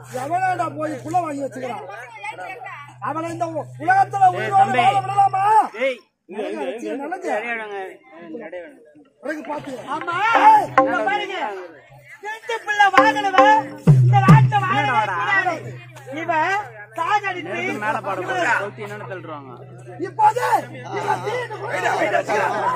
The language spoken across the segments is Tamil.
எவனாடா போய் புள்ள வாங்கி வச்சுக்கிறான் அவனை இந்த உ- உலகத்துல உயிரோட தம்பி. வாழ விடலாமா ஏய் நல்லது, வச்சு, நல்லது. விளையாடுங்க விளையாடுங்க பிறகு பாத்து ஆமா இங்க பாருங்க ரெண்டு பிள்ளை வாங்கினவன் இந்த நாட்டை வாழ இவன் சாகடி மேல பாட போறா கவுத்தி என்னன்னு தள்ளுறாங்க இப்போது இவன் தீண்டு போய்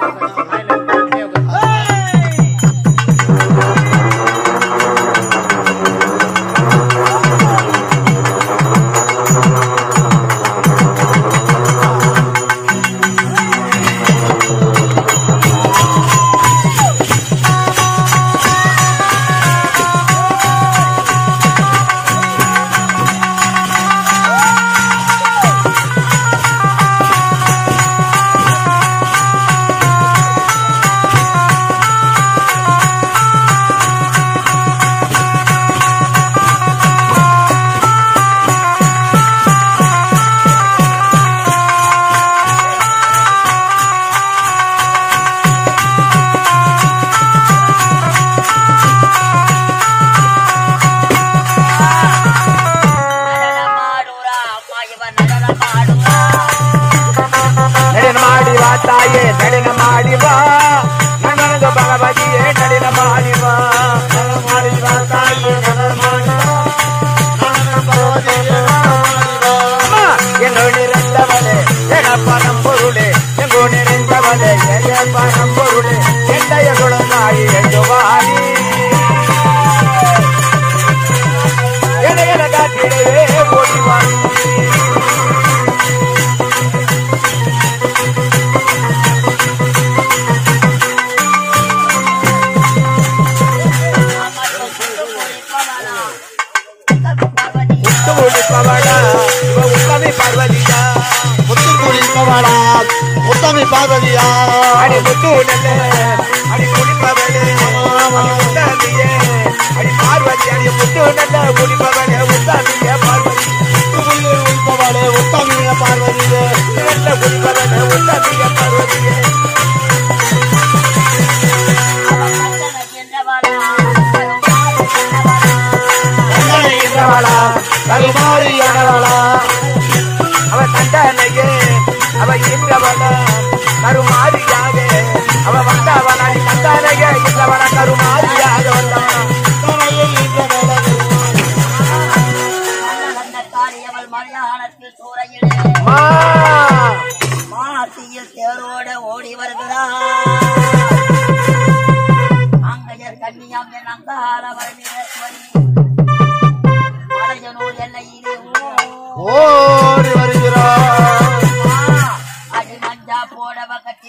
நடனமாடுறா அம்மா இவன் நடனமாடுறா ನಡಿನ ಮಾಡಿ ಬಾ ತಾಯೇ ನಡಿನ ಮಾಡಿ ಬಾ ನನಗ ಭಗವತಿಯೇ ನಡಿನ ಮಾಡಿ ಬಾ ನಡಿನ ಮಾಡಿ ಬಾ ತಾಯೇ ನಡಿನ ಮಾಡಿ ಬಾ ನನಗ ಭಗವತಿಯೇ ಅಮ್ಮ, ಎನ್ನು ನಿರಂತವಳೆ ಎಡಪ್ಪ ನಂಬುರುಳೆ ಎಂಗು ನಿರಂತವಳೆ ಎಡಪ್ಪ ನಂಬುರುಳೆ ಎಂದಯಗಳು ನಾಯಿ ಎಂದು ವಾಲಿ ಎಡ ಎಡಗಾಟಿಡುವೆ ಓಡಿ ವಾಲಿ ಮುತ್ತು ಉಳಿಪವಳ ಇವ ಉತ್ತಮಿ ಪಾರ್ವತಿಯ முத்து குளிப்பவளா முத்தமி பார்வதியா ಅಡಿ ಮುತ್ತು ನಲ್ಲೆ ಅಡಿ ಕುಳಿಪವಳೆ ಅಡಿ ಉತ್ತಮಿಯೇ ಅಡಿ ಪಾರ್ವತಿ ಅಡಿ ಮುತ್ತು ನಲ್ಲ ಕುಳಿಪವಳೆ ಉತ್ತಮಿಯ ಪಾರ್ವತಿ உள்பவளே உத்தமிய பார்வதியே ಎಲ್ಲ ಕುಳಿಪವಳೆ ಉತ್ತಮಿಯ ಪಾರ್ವತಿಯೇ கண்ணனையின்றவளா கருமாரியானவளா அவ தண்டனையே அவ இன்றவள கருமாரியாக அவ வந்தவள அடி தண்டனையே இல்லவள கருமாரியாக வந்தவள காரியவள் மலையாளத்தில் சூறையிலே மா மாசியில் தேரோட ஓடி வருகிறார் அங்கையர் கன்னியாம் என் அங்கார வரணிரேஸ்வரி மலையனூர் எல்லையிலே ஓ ஓடி வருகிறார் அடி மஞ்சா போடவ கட்டி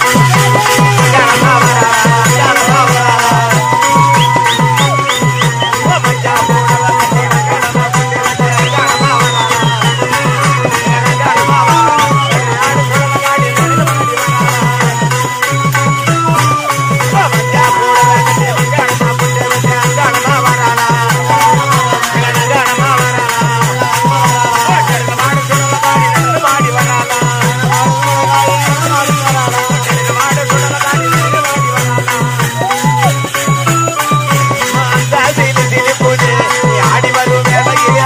ஆடி வரும் வேலையில்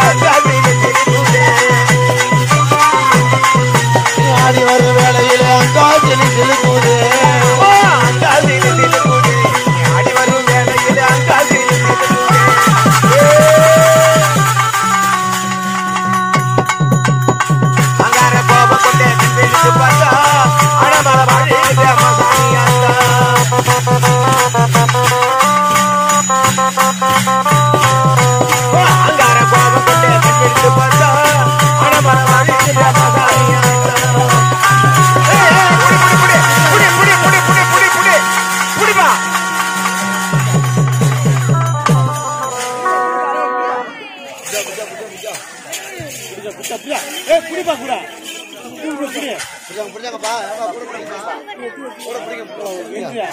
ஆடி வரும் வேளையிலே அங்கா செலி செலுத்துவது ஆடி வரும் வேலையில் அங்காசி அங்கார கோப கொண்டே நின்று பார்த்தா அடமல வாழி மசாணி அந்த அங்கார கோப கொண்டே நின்று பார்த்தா அடமல வாழி மசாணி அந்த புடி புடி புடி புடி புடி புடி புடிப்பா புரியாங்கப்பா கூட பிடிங்கப்பா கூட பிடிங்க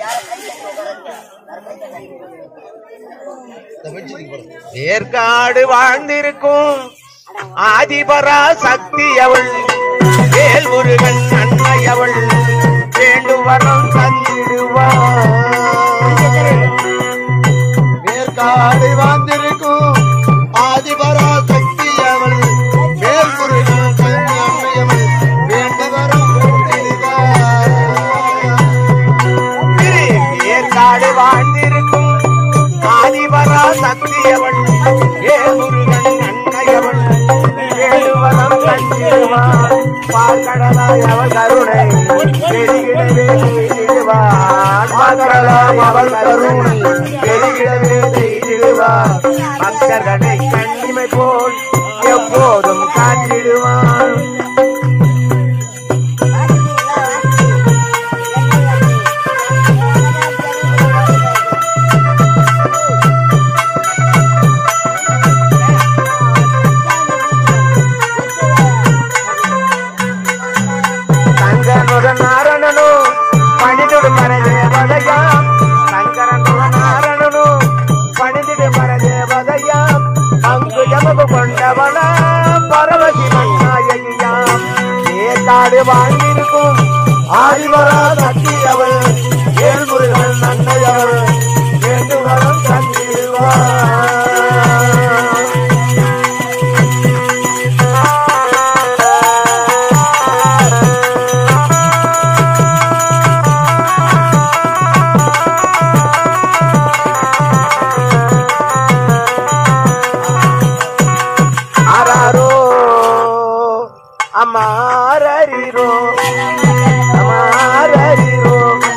ஏற்காடு வாழ்ந்திருக்கும் ஆதிபரா சக்தி அவள் வேல்முருகன் அன்னை அவள் வேண்டும் வரம் தந்திடுவாள் வேர்க்காடு வாழ்ந்திருக்கும் ஆதிபரா சக்தி அவள் மேல் முருகன் கல்வி அம்மையவள் வேண்டவரும் ஏற்காடு வாழ்ந்திருக்கும் ஆதிபரா சக்தியவள் ஏ முருகன் அன்னையவள் வேடுவனம் கண்டிடுவான் பார்க்கடலாய் அவள் கருணை பெருகிடவே செய்திடுவான் பார்க்கடலாய் அவள் கருணை பெருகிடவே செய்திடுவான் பக்தர்களை கண்ணிமை போல் எப்போதும் காத்திடுவான் சங்கனுட நாரணனு பணிதுடு பரதேவதையாம் சங்கரனுட நாரணனு பணிதிடு பரதேவதையாம் அங்கு எமகு கொண்டவள பரவசி மண்ணாயகியாம் ஏற்காடு வாழ்ந்திருக்கும் ஆதிவரா சக்தி அவள் ஏழ்முருகன் நன்மையவள் வேண்டுவரம் தந்திடுவார் ஆராரோ அம்மாரோ அம்மாரோ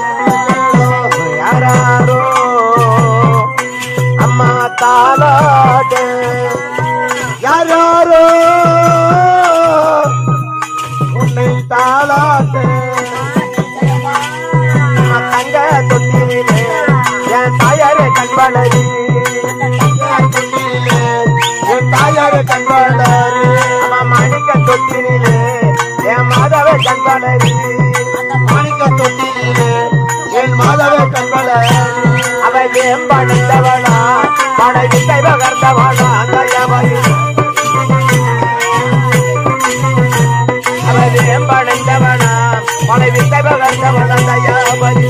யாராரோ அம்மா தாலாட்டு யாராரோ உன்னை தாலாட்டு அம்மா தங்க தொட்டிலே என் தாயாரே கண்வளரி என் தாயாரே கண்வளரி அம்மா மாணிக்க தொட்டிலே என் மாதவே கண்வளரி மாணிக்க தொட்டிலே என் மாதவே கண்வளரி அவ வேம்படைந்தவளா படை வித்தை பகர்ந்தவளா தயவரி அவ வேம்படைந்தவளா படை வித்தை பகர்ந்தவளா தயவரி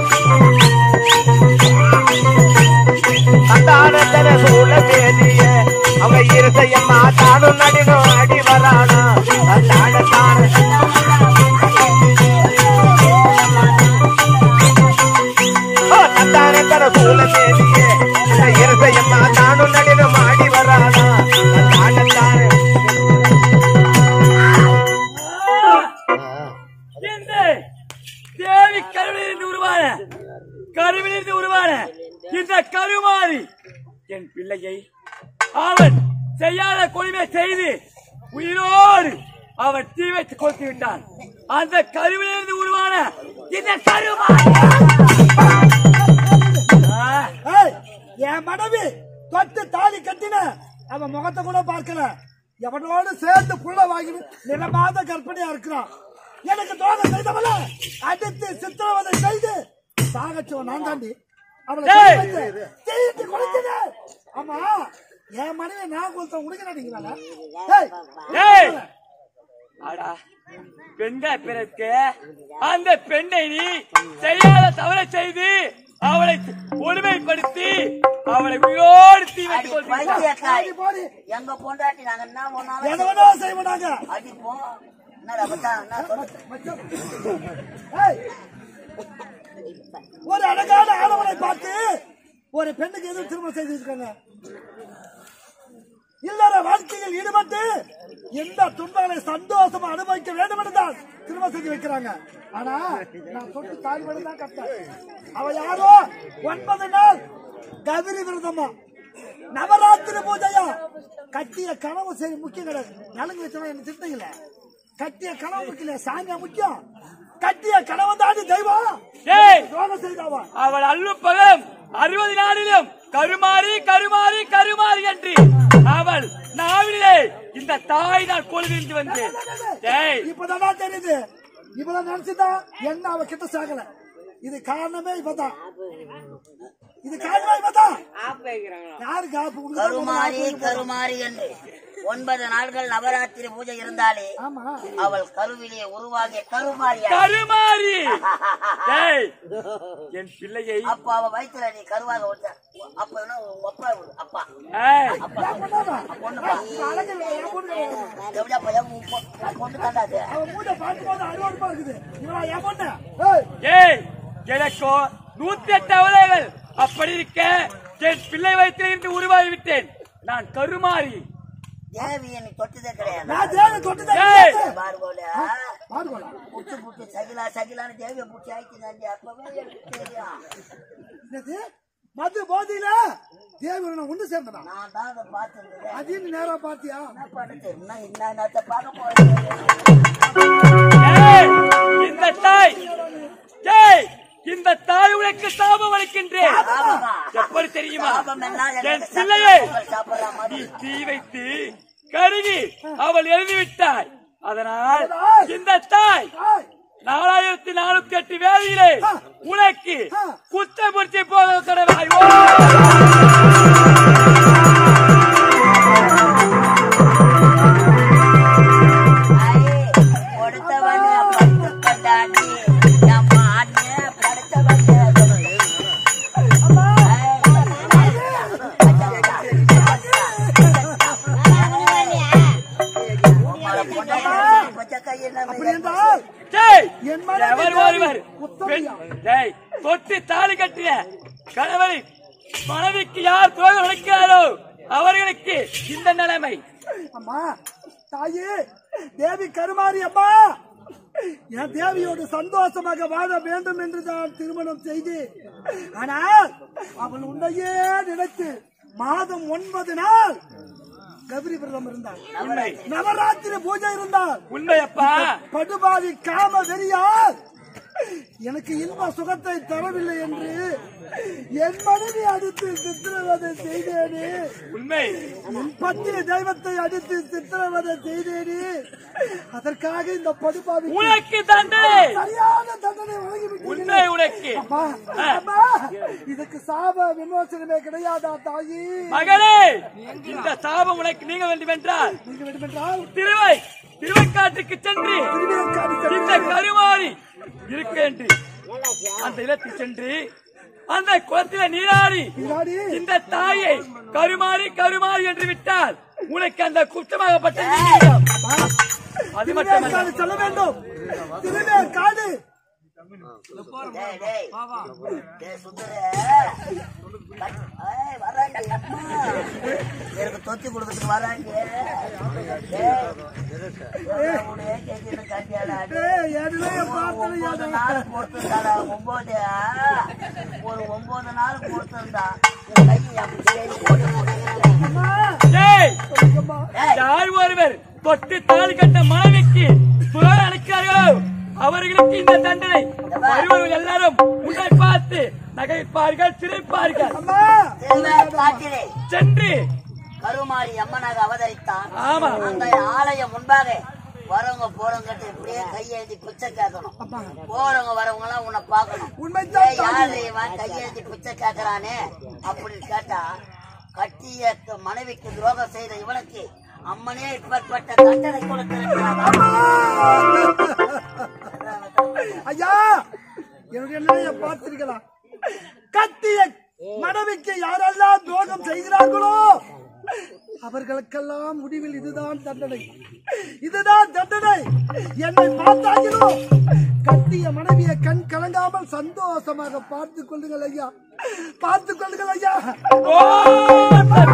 சந்தானத்தன சூழ பேதிய அவங்க இருசையம்மா தானும் நடினும் அடி வரானா சந்தானத்தான சந்தானத்தன சூழ பேதிய அந்த இருசையம்மா தானும் நடினும் ஆடி வரானா சந்தானத்தான இந்த தேவி கருவிலிருந்து உருவான கருவிலிருந்து உருவான இந்த கருமாறி என் பிள்ளையை அவன் செய்யாத கொடுமை செய்து உயிரோடு அவன் தீ வைத்து கொளுத்து விட்டான் அந்த கருவிலிருந்து உருவான இந்த கருமாறி ஆ, ஏய், என் மனைவி தொட்டு தாலி கட்டின அவன் முகத்தை கூட பார்க்கல எவனோடு சேர்ந்து புள்ள வாங்கி நிலமாத கற்பனையா இருக்கிறான் எனக்கு துரோகம் செய்தவள அடித்து சித்திரவதை செய்து சாகச்சவன் நான் தாண்டி அவளை ஏய். கொலை வைத்து தீயிட்டு கொளுத்தினே. ஆமா என் மனைவி நான் கொடுத்த உனக்கு நடிக்கிறாளா ஏய். அடா பெண்கள் பிறகு அந்த பெண்ணை நீ செய்யாத தவறை செய்து அவளை கொடுமைப்படுத்தி அவளை உயிரோடு தீ வைத்து அடி கொள்கிறாய். பைத்தியக்காரி. போடி எங்க பொண்டாட்டி நாங்க என்ன எதை ஒன்னாலும் வேணா செய்வனாங்க அடிப்போம் என்ன ரபத்தா என்ன சொல்லு ஏய். ஒரு அழகான ஆடவனை பார்த்து ஒரு பெண்ணுக்கு எதுவும் திருமணம் செய்து இருக்காங்க இல்லற வாழ்க்கையில் ஈடுபட்டு எந்த துன்பங்களை சந்தோஷமா அனுபவிக்க வேண்டும் என்றுதான் திருமணம் செஞ்சு வைக்கிறாங்க ஆனா நான் தொட்டு தாலி மட்டும் தான் கட்டேன் அவ யாரோ ஒன்பது நாள் கதிரி விரதமா நவராத்திரி பூஜையா கட்டிய கனவு சரி முக்கியம் கிடையாது நலங்கு வச்சவன் என்ன திட்டல கட்டிய கனவு முக்கியம் சாமியா முக்கியம் கட்டிய கனவு தாண்டி தெய்வம் ஏய் துரோகம் செய்தாவா அவள் அல்லும் பகலும் அறுபது நாளிலும் கருமாறி கருமாறி கருமாறி என்று அவள் நாவிலே இந்த தாய் நான் கொள்கின்று வந்தேன் ஏய் இப்பதான் தெரியுது இப்பதான் நினைச்சுதான் என்ன அவ கிட்ட சாகல இது காரணமே இப்பதான் இது காரணமே இப்பதான் யாரு காப்பு உனக்கு தான் கருமாரி முதல்ல ஆப்பு கருமாரி என்று ஒன்பது நாட்கள் நவராத்திரி பூஜை இருந்தாலே ஆமா அவள் கருவிலே உருவாகிய கருமாரியா கருமாறி ஏய் என் பிள்ளையை அப்ப அவ வயிற்றுல நீ கருவாக விட்ட அப்ப என்ன உன் அப்பா விடு, அப்பா ஏய், என் பொண்ணாடா. பொண்ணுப்பா. நான் அழகு இல்லை, என் பொண்ணு கிடையாது. எப்படியா பையன் உன் பொ- உன் பொண்ணு தாண்டாது அவன் மூட்டை பார்க்கும்போது அருவாடுப்பா இருக்குது இவனா என் பொண்ணு ஏய், ஏய் எனக்கோ நூத்தி எட்டு அவதைகள் அப்படி இருக்க என் பிள்ளை வயிற்றிலிருந்து உருவாகி விட்டேன் நான் கருமாறி தேவியை நீ தொட்டதே கிடையாது நான் தேவை தொட்டு ஏய். பார்கோல பாருங்க புட்டு புட்டு சகிலா சகிலான்னு தேவியை புட்டி ஆயிடுச்சு அப்பவே எனக்கு தெரியும் என்னது மது போதியில தேவி நான் ஒண்ணு சேர்ந்தனா நான் தான் அதை பார்த்துருந்தேன் அதையும் நீ நேரா பாத்தியா என்ன பண்ணுறது என்ன என்ன என்னத்தை பார்க்க போறேன் ஏய் இந்த தாய் ஏய் இந்த தாய் உனக்கு சாபம் அளிக்கின்றேன் எப்படி தெரியுமா சாபம் என்ன? என் பிள்ளையை சாப்பிடுற நீ மாதிரி தீ வைத்து கருகி அவள் எழுதிவிட்டாய் அதனால் இந்த தாய் ஏய், நாலாயிரத்தி நானூத்தி எட்டு வேதியிலே உனக்கு குத்தபுரிச்சி போக கடவாய் ஐயே, கொடுத்தவனே பத்து கண்டாண்டி, நம்ம அண்ணே படுத்தவனே சொல்லு. பச்சை கையை நம்ம அப்படி என்றால் டேய், என் மனைவி எவர் தேவி ஒருவர் உத்தமையா? பெண்- டேய், தொட்டு தாலி கட்டிய கணவரை மனைவிக்கு யார் துரோகம் நினைக்கிறாரோ அவர்களுக்கு இந்த நிலைமை அம்மா தாயே தேவி கருமாரி அம்மா என் தேவியோடு சந்தோஷமாக வாழ வேண்டும் என்று தான் திருமணம் செய்து ஆனால் அவள் உன்னையே நினைத்து மாதம் ஒன்பது நாள் கௌரி விரதம் இருந்தாள் உண்மை நவராத்திரி பூஜை இருந்தாள் உண்மையப்பா படுபாவி காம வெறியால் எனக்கு இன்ப சுகத்தை தரவில்லை என்று என் மனைவி அடித்து சித்திரவதை செய்தேனே உண்மை என் பத்தினி தெய்வத்தை அடித்து சித்திரவதை செய்தேனே அதற்காக இந்த படுபாவி உனக்கு தண்டனை சரியான தண்டனை வழங்கிவிட்டீர்கள் உண்மை உனக்கு அம்மா, அம்மா, இதுக்கு சாப விமோசனமே கிடையாதா தாயி மகளே இந்த சாபம் உனக்கு நீங்க வேண்டும் என்றால் நீங்க வேண்டுமென்றால் திருவை திருவைக்காட்டுக்கு சென்று திருவிழக்காடி இந்த கருமாறி இருக்க என்று அந்த இல்லத்தில் சென்று அந்த குளத்தில நீராடி பின்னாடி இந்த தாயை கருமாறி கருமாறி என்று விட்டால் உனக்கு அந்த குற்றமாகப்பட்டது அது மட்டுமல்ல திருவேற்காடு செல்ல வேண்டும் திருவேற்காடு டேய், டேய். டேய், சுந்தரு. ஏய், வர்றாண்டி, அம்மா. எனக்கு தொத்தி கொடுத்துட்டு வராண்டி. டேய், உன்னையே கேட்கிட்டு கட்டியாடா, டேய். ஏய், என்னைய ஒரு பார்த்தது ஒன்பது யாரு? நாள் கொடுத்திருந்தாடா, ஒன்பது. ஒரு ஒன்பது நாள் கொடுத்திருந்தா என் கையை அப்படி தேடி போட்டு கொடுத்துருக்கேன். அம்மா, டேய், சொல்லுங்கம்மா. டேய், யார் ஒருவர் தொட்டு தாலி கட்ட மனைவிக்கு துரோகம் அளிக்கிறார்களோ அவர்களுக்கு இந்த தண்டனை வருவர்கள் எல்லாரும் உன்னை பார்த்து நகைப்பார்கள் சிரிப்பார்கள் அம்மா, திருவேற்காட்டிலே சென்று கருமாரி அம்மனாக அவதரித்தான் ஆமா அந்த ஆலயம் முன்பாக வரவங்க போறவங்க இப்படியே கையெழுதி பிச்சை கேட்கணும் போறவங்க வரவங்க எல்லாம் உன்னை பார்க்கணும் உண்மைதான் ஏய், யாரு இவன் கையெழுதி பிச்சை கேட்கறானே அப்படின்னு கேட்டா கட்டிய மனைவிக்கு துரோகம் செய்த இவனுக்கு அம்மனே இப்பேற்பட்ட தண்டனை கொடுத்திருக்கிறார் ஐயா என்னுடைய நிலையை பார்த்தீர்களா கத்திய மனைவிக்கு யாரெல்லாம் துரோகம் செய்கிறார்களோ அவர்களுக்கெல்லாம் முடிவில் இதுதான் தண்டனை இதுதான் தண்டனை என்னை பார்த்தாங்களோ கத்திய மனைவியை கண் கலங்காமல் சந்தோஷமாக பார்த்துக் கொள்ளுங்கள் ஐயா பார்த்துக் கொள்ளுங்கள் ஐயா ஓ